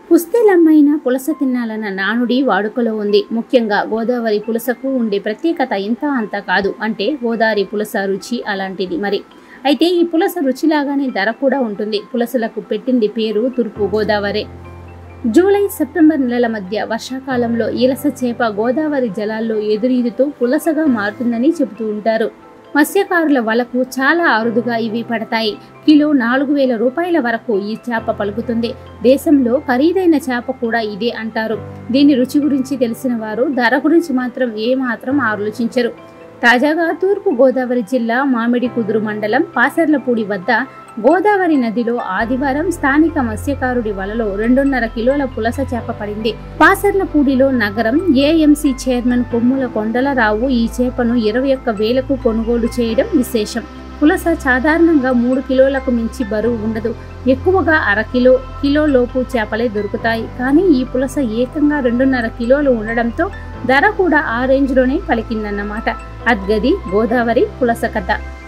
పుస్తెలమ్మైన పులస తినాలన్న నానుడి వాడుకలో ఉంది ముఖ్యంగా గోదావరి పులసకు ఉండే ప్రత్యేకత ఇంత అంత కాదు అంటే గోదావరి పులస రుచి అలాంటిది మరి అయితే ఈ పులస రుచిలాగానే ధర కూడా ఉంటుంది పులసలకు పెట్టింది పేరు తూర్పు గోదావరి జూలై సెప్టెంబర్ నెలల మధ్య వర్షాకాలంలో ఈలస చేప గోదావరి జలాల్లో ఎదురీదుతూ పులసగా మారుతుందని చెబుతూ ఉంటారు మత్స్యకారుల వలకు చాలా అరుదుగా ఇవి పడతాయి కిలో నాలుగు వేల రూపాయల వరకు ఈ చేప పలుకుతుంది దేశంలో ఖరీదైన చేప కూడా ఇదే అంటారు దీని రుచి గురించి తెలిసిన వారు ధర గురించి మాత్రం ఏమాత్రం ఆలోచించరు తాజాగా తూర్పు గోదావరి జిల్లా మామిడి కుదురు మండలం పాసర్లపూడి వద్ద గోదావరి నదిలో ఆదివారం స్థానిక మత్స్యకారుడి వలలో రెండున్నర కిలోల పులస చేప పడింది పాసర్లపూడిలో నగరం ఏఎంసీ చైర్మన్ కొమ్ముల కొండలరావు ఈ చేపను ఇరవై ఒక్క వేలకు కొనుగోలు చేయడం విశేషం పులస సాధారణంగా మూడు కిలోలకు మించి బరువు ఉండదు ఎక్కువగా అర కిలో కిలో లోపు చేపలే దొరుకుతాయి కానీ ఈ పులస ఏకంగా రెండున్నర కిలోలు ఉండడంతో ధర కూడా ఆ రేంజ్లోనే పలికిందన్నమాట అద్గది గోదావరి పులస కథ